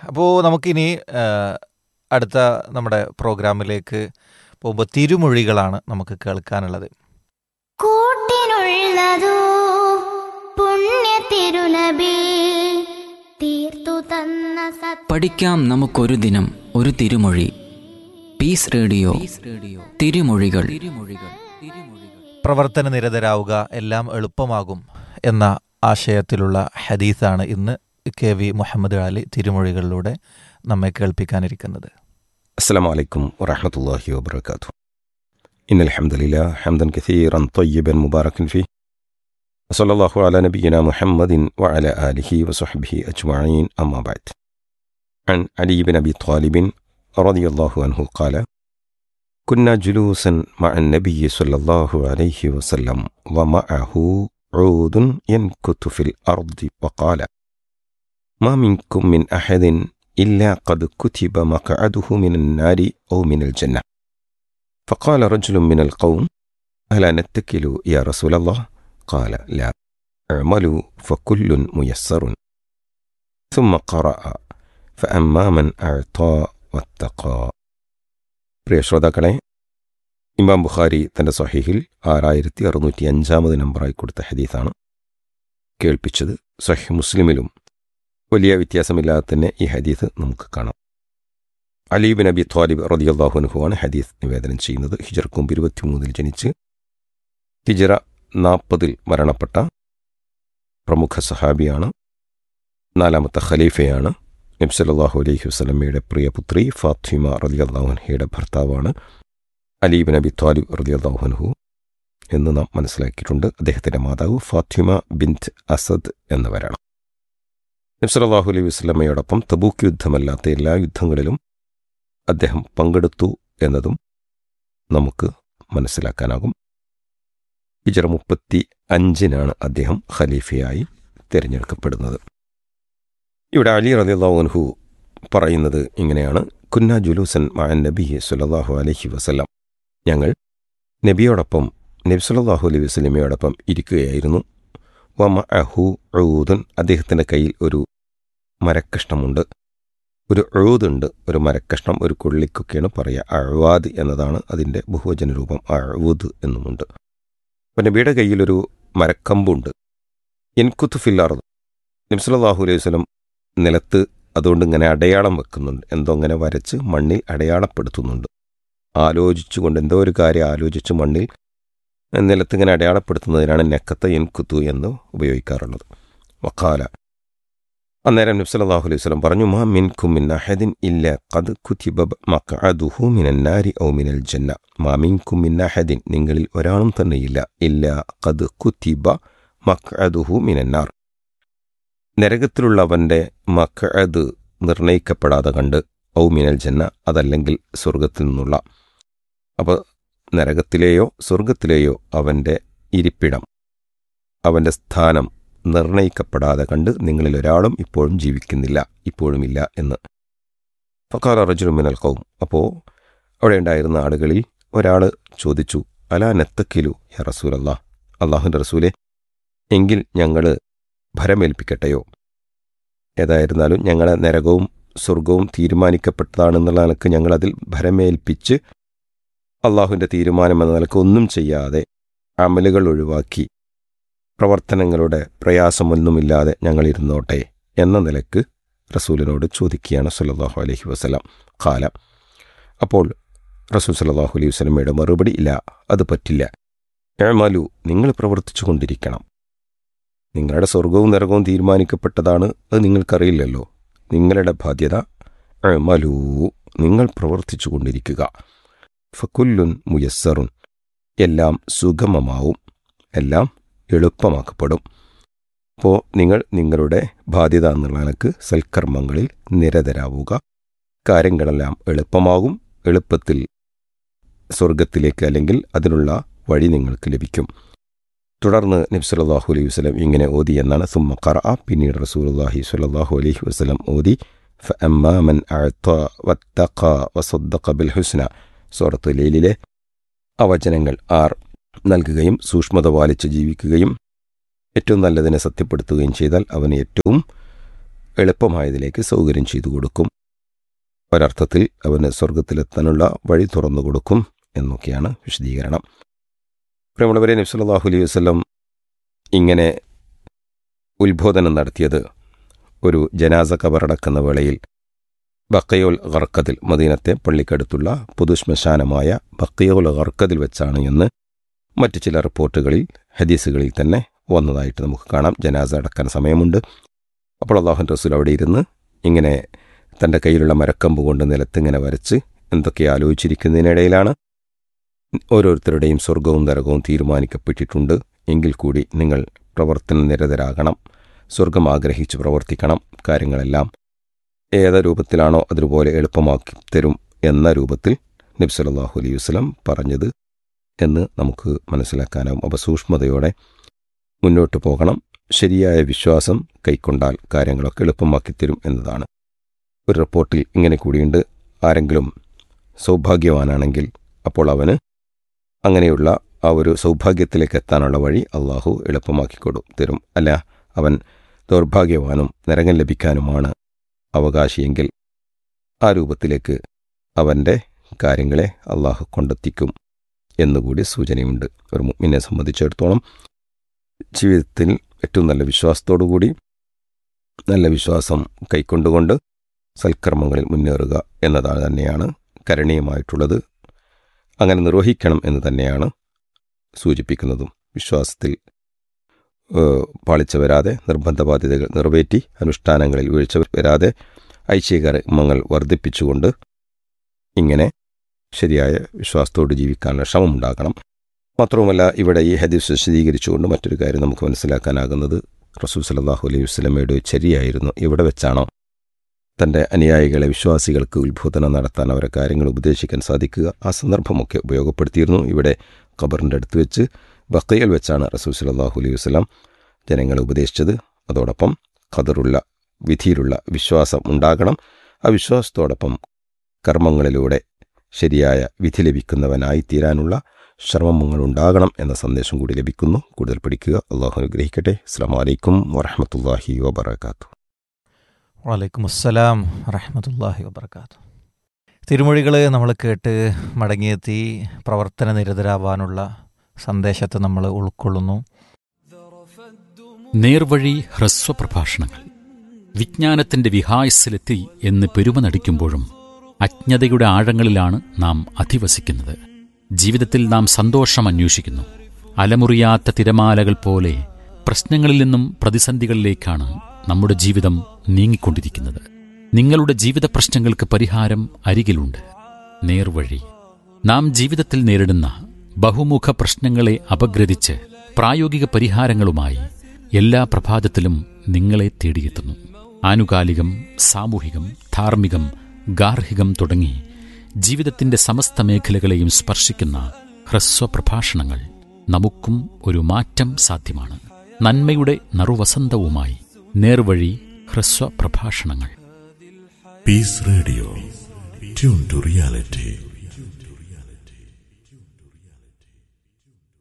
അപ്പോൾ നമുക്കിനി ആ, അടുത്ത നമ്മുടെ പ്രോഗ്രാമിലേക്ക് പോകുമ്പോൾ തിരുമൊഴികളാണ് നമുക്ക് കേൾക്കാനുള്ളത് കൂട്ടിനുള്ളതോ പുണ്യ തിരുനബി തീർത്തു തന്ന സത് പഠിക്കാം നമുക്കൊരു ദിനം ഒരു തിരുമൊഴി പീസ് റേഡിയോ തിരുമൊഴികൾ തിരുമൊഴികൾ പ്രവർത്തന നിരതരാവുക എല്ലാം എളുപ്പമാകും എന്ന ആശയത്തിലുള്ള ഹദീസാണ് ഇന്ന് കെ വി മുഹമ്മദ് അലി തിരുമൊഴികളിലൂടെ നമ്മെ കേൾപ്പിക്കാനിരിക്കുന്നത് السلام عليكم ورحمة الله وبركاته إن الحمد لله حمدا كثيرا طيبا مباركا فيه وصلى الله على نبينا محمد وعلى آله وصحبه أجمعين أما بعد عن علي بن أبي طالب رضي الله عنه قال كنا جلوسا مع النبي صلى الله عليه وسلم ومعه عود ينكت في الأرض وقال ما منكم من أحد إلا قد كتب مقعده من النار أو من الجنة فقال رجل من القوم ألا نتكل يا رسول الله قال لا اعملوا فكل ميسر ثم قرأ فأما من أعطى واتقى പ്രിയ ശ്രോതാക്കളെ ഇമാം ബുഖാരി തന്റെ സഹീഹിൽ ആറായിരത്തി അറുന്നൂറ്റി അഞ്ചാമത് നമ്പറായി കൊടുത്ത ഹദീസാണ് കേൾപ്പിച്ചത് സഹി മുസ്ലിമിലും വലിയ വ്യത്യാസമില്ലാതെ തന്നെ ഈ ഹദീസ് നമുക്ക് കാണാം അലീബിൻ അബി ത്വാലിബ് റതിയല്ലാഹുനുഹുവാണ് ഹദീസ് നിവേദനം ചെയ്യുന്നത് ഹിജർ കുമ്പ് ഇരുപത്തിമൂന്നിൽ ജനിച്ച് ഹിജറ നാൽപ്പതിൽ മരണപ്പെട്ട പ്രമുഖ സഹാബിയാണ് നാലാമത്തെ ഖലീഫയാണ് നബ്സല്ലാഹു അലൈഹി വസ്ലമയുടെ പ്രിയപുത്രി ഫാത്തിമ റതിയല്ലാഹുൻഹയുടെ ഭർത്താവാണ് അലീബിൻ അബി ത്വാലിബ് റതിയല്ലാഹുൻഹു എന്ന് നാം മനസ്സിലാക്കിയിട്ടുണ്ട് അദ്ദേഹത്തിന്റെ മാതാവ് ഫാത്തിമ ബിന്ത് അസദ് എന്നിവരാണ് നബ്സലാഹു അലൈഹി വസ്ലമയോടൊപ്പം തബൂക്ക് യുദ്ധമല്ലാത്ത എല്ലാ യുദ്ധങ്ങളിലും അദ്ദേഹം പങ്കെടുത്തു എന്നതും നമുക്ക് മനസ്സിലാക്കാനാകും ഹിജറ മുപ്പത്തി അഞ്ചിനാണ് അദ്ദേഹം ഖലീഫയായി തിരഞ്ഞെടുക്കപ്പെടുന്നത് ഇവിടെ അലി റദിള്ളാഹുൻഹു പറയുന്നത് ഇങ്ങനെയാണ് കുന്ന ജുലൂസൻ മാൻ നബി സുല്ലാഹു അലഹി വസല്ലം ഞങ്ങൾ നബിയോടൊപ്പം നബി സുല്ലാഹു അലൈഹി വസ്ലമയോടൊപ്പം ഇരിക്കുകയായിരുന്നു വമ അഹു ഊദുൻ അദ്ദേഹത്തിൻ്റെ കയ്യിൽ ഒരു മരക്കഷ്ണമുണ്ട് ഒരു എഴുതുണ്ട് ഒരു മരക്കഷ്ണം ഒരു കൊള്ളിക്കൊക്കെയാണ് പറയുക അഴുവാദ് എന്നതാണ് അതിൻ്റെ ബഹുവചന രൂപം അഴുവദ് എന്നുമുണ്ട് അപ്പം നബിയുടെ കയ്യിലൊരു മരക്കമ്പുണ്ട് എൻകുത്ത് ഫില്ലാർദ് നബ്സലാഹു അലൈഹി വസ്ലം നിലത്ത് അതുകൊണ്ട് ഇങ്ങനെ അടയാളം വെക്കുന്നുണ്ട് എന്തോ ഇങ്ങനെ വരച്ച് മണ്ണിൽ അടയാളപ്പെടുത്തുന്നുണ്ട് ആലോചിച്ചുകൊണ്ട് എന്തോ ഒരു കാര്യം ആലോചിച്ച് മണ്ണിൽ നിലത്ത് ഇങ്ങനെ അടയാളപ്പെടുത്തുന്നതിനാണ് നെക്കത്ത് എൻകുത്തു എന്ന് ഉപയോഗിക്കാറുള്ളത് വക്കാല അന്നേരം നബ്സലാഹു അലൈഹി വസല്ലം പറഞ്ഞു മാ മിൻകും മിൻ അഹദിൻ ഇല്ല ഖദ് കുതിബ മഖഅദുഹു മിനൻ നാരി ഔ മിനൽ ജന്ന മാ മിൻകും മിൻ അഹദിൻ നിങ്ങളിൽ ഒരാളും തന്നെയില്ല ഇല്ല ഖദ് കുതിബ മഖഅദുഹു മിനൻ നാർ നരകത്തിലുള്ളവന്റെ മഖഅദ് നിർണയിക്കപ്പെടാതെ കണ്ട് ഔ മിനൽ ജന്ന അതല്ലെങ്കിൽ സ്വർഗത്തിൽ നിന്നുള്ള അപ്പോൾ നരകത്തിലെയോ സ്വർഗത്തിലെയോ അവന്റെ ഇരിപ്പിടം അവന്റെ സ്ഥാനം നിർണയിക്കപ്പെടാതെ കണ്ട് നിങ്ങളിൽ ഒരാളും ഇപ്പോഴും ജീവിക്കുന്നില്ല ഇപ്പോഴുമില്ല എന്ന് ഫക്കാല റജുലുമിനൽ കൗം അപ്പോൾ അവിടെ ഉണ്ടായിരുന്ന ആളുകളിൽ ഒരാൾ ചോദിച്ചു അലാ നെത്തക്കിലു യാ റസൂൽ അല്ലാ അള്ളാഹുൻ്റെ റസൂലെ എങ്കിൽ ഞങ്ങൾ ഭരമേൽപ്പിക്കട്ടെയോ ഏതായിരുന്നാലും ഞങ്ങളെ നരകവും സ്വർഗവും തീരുമാനിക്കപ്പെട്ടതാണെന്നുള്ള നിലക്ക് ഞങ്ങളതിൽ ഭരമേൽപ്പിച്ച് അള്ളാഹുവിൻ്റെ തീരുമാനം എന്ന നിലക്ക് ഒന്നും ചെയ്യാതെ അമലുകൾ ഒഴിവാക്കി പ്രവർത്തനങ്ങളുടെ പ്രയാസമൊന്നുമില്ലാതെ ഞങ്ങളിരുന്നോട്ടെ എന്ന നിലക്ക് റസൂലിനോട് ചോദിക്കുകയാണ് സല്ലാഹു അലഹി വസ്ലാം കാല അപ്പോൾ റസൂൽ സല്ലാഹു അലൈഹി വസ്ലമയുടെ മറുപടി ഇല്ല അത് പറ്റില്ല ഏമാലു നിങ്ങൾ പ്രവർത്തിച്ചു കൊണ്ടിരിക്കണം നിങ്ങളുടെ സ്വർഗവും നരകവും തീരുമാനിക്കപ്പെട്ടതാണ് അത് നിങ്ങൾക്കറിയില്ലല്ലോ നിങ്ങളുടെ ബാധ്യത ഏമാലൂ നിങ്ങൾ പ്രവർത്തിച്ചു കൊണ്ടിരിക്കുക ഫക്കുല്ലുൻ മുയസ്സറുൻ എല്ലാം സുഗമമാവും എല്ലാം എളുപ്പമാക്കപ്പെടും അപ്പോൾ നിങ്ങൾ നിങ്ങളുടെ ബാധ്യത എന്നുള്ള നിലക്ക് സൽക്കർമ്മങ്ങളിൽ നിരതരാവുക കാര്യങ്ങളെല്ലാം എളുപ്പമാകും എളുപ്പത്തിൽ സ്വർഗത്തിലേക്ക് അല്ലെങ്കിൽ അതിനുള്ള വഴി നിങ്ങൾക്ക് ലഭിക്കും തുടർന്ന് നബ്സലാഹു അലൈഹി വസ്ലം ഇങ്ങനെ ഓതി എന്നാണ് സുമ്മ ഖറ പിന്നീട് റസൂലുള്ളാഹി സ്വല്ലല്ലാഹു അലൈഹി വസ്ലം ഓതി فأما من أعطى واتقى وصدق بالحسنى സൂറത്ത് ലൈലിലെ അവചനങ്ങൾ ആർ നൽകുകയും സൂക്ഷ്മത പാലിച്ച് ജീവിക്കുകയും ഏറ്റവും നല്ലതിനെ സത്യപ്പെടുത്തുകയും ചെയ്താൽ അവന് ഏറ്റവും എളുപ്പമായതിലേക്ക് സൗകര്യം ചെയ്തു കൊടുക്കും ഒരർത്ഥത്തിൽ അവന് സ്വർഗത്തിലെത്താനുള്ള വഴി തുറന്നു കൊടുക്കും എന്നൊക്കെയാണ് വിശദീകരണം പ്രിയമുള്ളവരെ നബ്സല്ലാഹു അലൈഹി വസ്ലം ഇങ്ങനെ ഉത്ബോധനം നടത്തിയത് ഒരു ജനാസ കബറടക്കുന്ന വേളയിൽ ബക്കയോൽ ഗർക്കതിൽ മദീനത്തെ പള്ളിക്കടുത്തുള്ള പൊതുശ്മശാനമായ ബക്കയോൽ ഗർക്കതിൽ വെച്ചാണ് എന്ന് മറ്റു ചില റിപ്പോർട്ടുകളിൽ ഹദീസുകളിൽ തന്നെ വന്നതായിട്ട് നമുക്ക് കാണാം ജനാസ അടക്കാൻ സമയമുണ്ട് അപ്പോൾ അള്ളാഹുൻ റസൂൽ അവിടെ ഇരുന്ന് ഇങ്ങനെ തൻ്റെ കയ്യിലുള്ള മരക്കമ്പ് കൊണ്ട് നിലത്തിങ്ങനെ വരച്ച് എന്തൊക്കെ ആലോചിച്ചിരിക്കുന്നതിനിടയിലാണ് ഓരോരുത്തരുടെയും സ്വർഗവും നരകവും തീരുമാനിക്കപ്പെട്ടിട്ടുണ്ട് എങ്കിൽ കൂടി നിങ്ങൾ പ്രവർത്തന നിരതരാകണം സ്വർഗം ആഗ്രഹിച്ച് പ്രവർത്തിക്കണം കാര്യങ്ങളെല്ലാം ഏത് രൂപത്തിലാണോ അതുപോലെ എളുപ്പമാക്കി തരും എന്ന രൂപത്തിൽ നബ്സലാഹു അലൈഹി വസ്ലം പറഞ്ഞത് എന്ന് നമുക്ക് മനസ്സിലാക്കാനാവും അപ്പോൾ സൂക്ഷ്മതയോടെ മുന്നോട്ട് പോകണം ശരിയായ വിശ്വാസം കൈക്കൊണ്ടാൽ കാര്യങ്ങളൊക്കെ എളുപ്പമാക്കി തരും എന്നതാണ് ഒരു റിപ്പോർട്ടിൽ ഇങ്ങനെ കൂടിയുണ്ട് ആരെങ്കിലും സൗഭാഗ്യവാനാണെങ്കിൽ അപ്പോൾ അവന് അങ്ങനെയുള്ള ആ ഒരു സൗഭാഗ്യത്തിലേക്ക് എത്താനുള്ള വഴി അള്ളാഹു എളുപ്പമാക്കി കൊടു തരും അല്ല അവൻ ദൗർഭാഗ്യവാനും നരകം ലഭിക്കാനുമാണ് അവകാശിയെങ്കിൽ ആ രൂപത്തിലേക്ക് അവൻ്റെ കാര്യങ്ങളെ അള്ളാഹു കൊണ്ടെത്തിക്കും എന്നുകൂടി സൂചനയുണ്ട് ഒരു മുമ്മിനെ സംബന്ധിച്ചിടത്തോളം ജീവിതത്തിൽ ഏറ്റവും നല്ല വിശ്വാസത്തോടുകൂടി നല്ല വിശ്വാസം കൈക്കൊണ്ടുകൊണ്ട് സൽക്കർമ്മങ്ങളിൽ മുന്നേറുക എന്നതാണ് തന്നെയാണ് കരണീയമായിട്ടുള്ളത് അങ്ങനെ നിർവഹിക്കണം എന്ന് തന്നെയാണ് സൂചിപ്പിക്കുന്നതും വിശ്വാസത്തിൽ പാളിച്ച വരാതെ നിർബന്ധ ബാധ്യതകൾ നിറവേറ്റി അനുഷ്ഠാനങ്ങളിൽ വീഴ്ച വരാതെ ഐച്ഛികർമ്മങ്ങൾ വർദ്ധിപ്പിച്ചുകൊണ്ട് ഇങ്ങനെ ശരിയായ വിശ്വാസത്തോട് ജീവിക്കാനുള്ള ശ്രമമുണ്ടാകണം മാത്രവുമല്ല ഇവിടെ ഈ ഹദീസ് വിശദീകരിച്ചുകൊണ്ട് മറ്റൊരു കാര്യം നമുക്ക് മനസ്സിലാക്കാനാകുന്നത് റസൂൽ സലാഹു അലൈഹി വസ്ലമയുടെ ചരിയായിരുന്നു ഇവിടെ വെച്ചാണോ തൻ്റെ അനുയായികളെ വിശ്വാസികൾക്ക് ഉത്ബോധനം നടത്താൻ അവരെ കാര്യങ്ങൾ ഉപദേശിക്കാൻ സാധിക്കുക ആ സന്ദർഭമൊക്കെ ഉപയോഗപ്പെടുത്തിയിരുന്നു ഇവിടെ ഖബറിൻ്റെ അടുത്ത് വെച്ച് ബക്കയിൽ വെച്ചാണ് റസൂൽ സലാഹു അലൈഹി വസ്ലാം ജനങ്ങളെ ഉപദേശിച്ചത് അതോടൊപ്പം ഖദറുള്ള വിധിയിലുള്ള വിശ്വാസം ഉണ്ടാകണം ആ വിശ്വാസത്തോടൊപ്പം കർമ്മങ്ങളിലൂടെ ശരിയായ വിധി ലഭിക്കുന്നവനായി തീരാനുള്ള ശ്രമങ്ങൾ ഉണ്ടാകണം എന്ന സന്ദേശം കൂടി ലഭിക്കുന്നു കൂടുതൽ പഠിക്കുക അള്ളാഹു അനുഗ്രഹിക്കട്ടെ അസ്സാം വലൈക്കും വറഹമത്തല്ലാഹി വബർക്കാത്തു വലൈക്കും അസ്സലാം വറഹമത്തല്ലാഹി വബർക്കാത്തു തിരുമൊഴികൾ നമ്മൾ കേട്ട് മടങ്ങിയെത്തി പ്രവർത്തന നിരതരാവാനുള്ള സന്ദേശത്തെ നമ്മൾ ഉൾക്കൊള്ളുന്നു നേർവഴി ഹ്രസ്വ പ്രഭാഷണങ്ങൾ വിജ്ഞാനത്തിന്റെ വിഹായസിലെത്തി എന്ന് പെരുമ നടിക്കുമ്പോഴും അജ്ഞതയുടെ ആഴങ്ങളിലാണ് നാം അധിവസിക്കുന്നത് ജീവിതത്തിൽ നാം സന്തോഷം അന്വേഷിക്കുന്നു അലമുറിയാത്ത തിരമാലകൾ പോലെ പ്രശ്നങ്ങളിൽ നിന്നും പ്രതിസന്ധികളിലേക്കാണ് നമ്മുടെ ജീവിതം നീങ്ങിക്കൊണ്ടിരിക്കുന്നത് നിങ്ങളുടെ ജീവിത പ്രശ്നങ്ങൾക്ക് പരിഹാരം അരികിലുണ്ട് നേർവഴി നാം ജീവിതത്തിൽ നേരിടുന്ന ബഹുമുഖ പ്രശ്നങ്ങളെ അപഗ്രഥിച്ച് പ്രായോഗിക പരിഹാരങ്ങളുമായി എല്ലാ പ്രഭാതത്തിലും നിങ്ങളെ തേടിയെത്തുന്നു ആനുകാലികം സാമൂഹികം ധാർമ്മികം ഗാർഹികം തുടങ്ങി ജീവിതത്തിന്റെ സമസ്ത മേഖലകളെയും സ്പർശിക്കുന്ന ഹ്രസ്വ പ്രഭാഷണങ്ങൾ നമുക്കും ഒരു മാറ്റം സാധ്യമാണ് നന്മയുടെ നറുവസന്തവുമായി നേർവഴി ഹ്രസ്വ പ്രഭാഷണങ്ങൾ Peace Radio. Tune to reality.